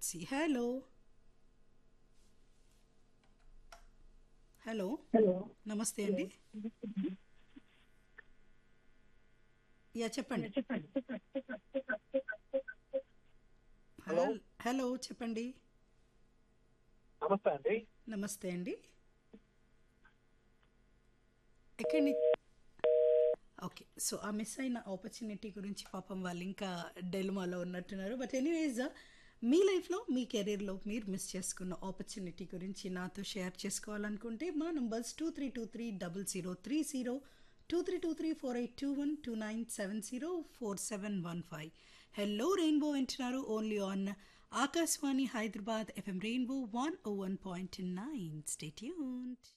Let's see hello hello నమస్తే అండి yeah చెప్పండి హలో. హలో చెప్పండి నమస్తే అండి నమస్తే అండి ఎక్కడి ని- ఓకే సో ఆ మిస్ అయిన ఆపర్చునిటీ గురించి పాపం వాళ్ళు ఇంకా డెల్మాలో ఉన్నట్టున్నారు బట్ ఎనీవేస్ మీ లైఫ్లో మీ కెరీర్లో మీరు మిస్ చేసుకున్న ఆపర్చునిటీ గురించి నాతో షేర్ చేసుకోవాలనుకుంటే మా numbers two three two three double zero three zero two three two three four eight two one two nine seven zero four seven one five hello rainbow వింటున్నారు only on Akashvani Hyderabad FM rainbow one o one point nine stay tune